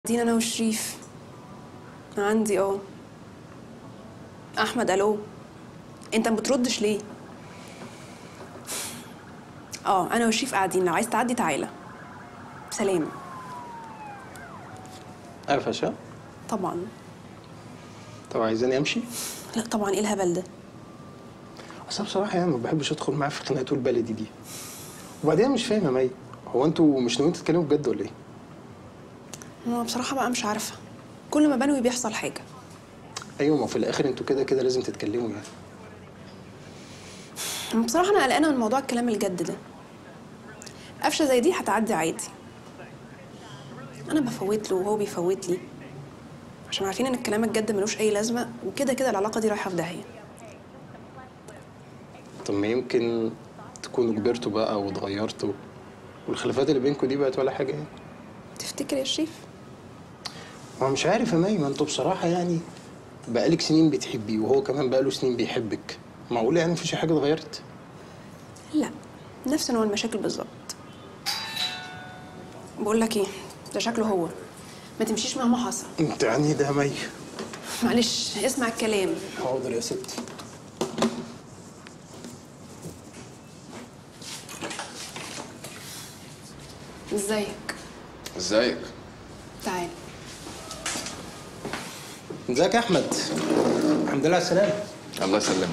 قاعدين انا وشريف عندي اه احمد الو انت ما بتردش ليه اه انا وشريف قاعدين لو عايز تعدي تعالى سلام قفشة طبعا طب عايزاني امشي لا طبعا ايه الهبل ده اصل بصراحه يعني ما بحبش ادخل معاه في خناقات البلدي دي وبعدين أنا مش فاهم يا مي هو انتوا مش ناويين تتكلموا بجد ولا ايه انا بصراحه بقى مش عارفه كل ما بنوي بيحصل حاجه ايوه ما في الاخر انتوا كده كده لازم تتكلموا يعني أنا بصراحه انا قلقانه من موضوع الكلام الجد ده قفشه زي دي هتعدي عادي انا بفوت له وهو بيفوت لي عشان عارفين ان الكلام الجد ملوش اي لازمه وكده كده العلاقه دي رايحه في داهيه طب ما يمكن تكونوا كبرتوا بقى واتغيرتوا والخلافات اللي بينكم دي بقت ولا حاجه يعني تفتكر يا شريف ما مش عارف يا مي ما انتوا بصراحه يعني بقالك سنين بتحبيه وهو كمان بقاله سنين بيحبك معقول يعني مفيش حاجه اتغيرت لا نفس نوع المشاكل بالظبط بقول لك ايه ده شكله هو ما تمشيش مهما حصل انت يعني ده يا مي معلش اسمع الكلام حاضر يا ستي ازيك ازيك تعال ازيك يا احمد الحمد لله على السلامه الله يسلمك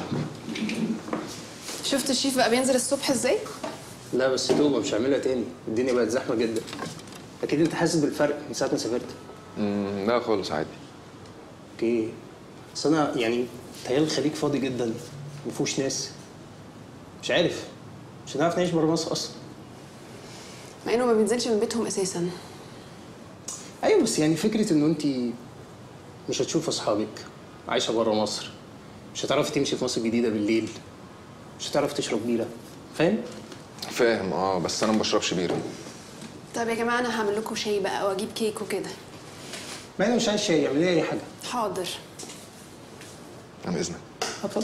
شفت الشيف بقى بينزل الصبح ازاي لا بس توبه مش هعملها تاني الدنيا بقت زحمه جدا اكيد انت حاسس بالفرق من ساعه ما سافرت مم، لا خالص عادي اوكي بس انا يعني تهيألي الخليج فاضي جدا ما فيهوش ناس مش عارف مش هنعرف نعيش بره مصر اصلا مع انه ما بينزلش من بيتهم اساسا ايوه بس يعني فكره انه انت مش هتشوف اصحابك عايشه بره مصر مش هتعرفي تمشي في مصر الجديده بالليل مش هتعرفي تشرب بيره فاهم فاهم اه بس انا ما بشربش بيره طب يا جماعه انا هعمل لكم شاي بقى واجيب كيك وكده ما انا مش عايز شاي اعمل لي اي حاجه حاضر عن اذنك اتفضل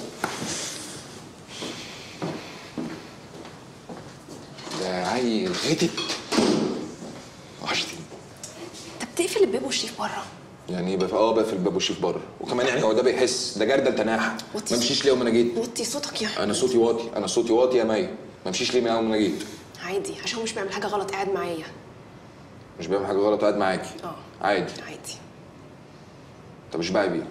ده عيل غتت وحشتني انت بتقفل الباب والشيف بره يعني ايه بقى اه بقى في الباب والشيف بره وكمان يعني هو ده بيحس ده جرده تناحه وطي ما مشيش ليه يوم ما انا جيت وطي صوتك يا انا صوتي واطي انا صوتي واطي يا مي ما مشيش ليه معايا يوم ما انا جيت عادي عشان هو مش بيعمل حاجه غلط قاعد معايا مش بعمل حاجه غلط قاعد معاكي اه عادي عادي طب اشبعي بيه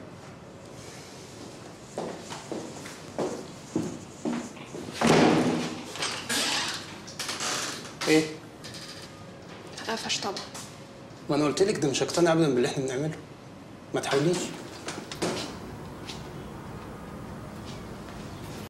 ايه قفش طبعا ما انا قلت لك ده مش هقتنع ابدا باللي احنا بنعمله ما تحاوليش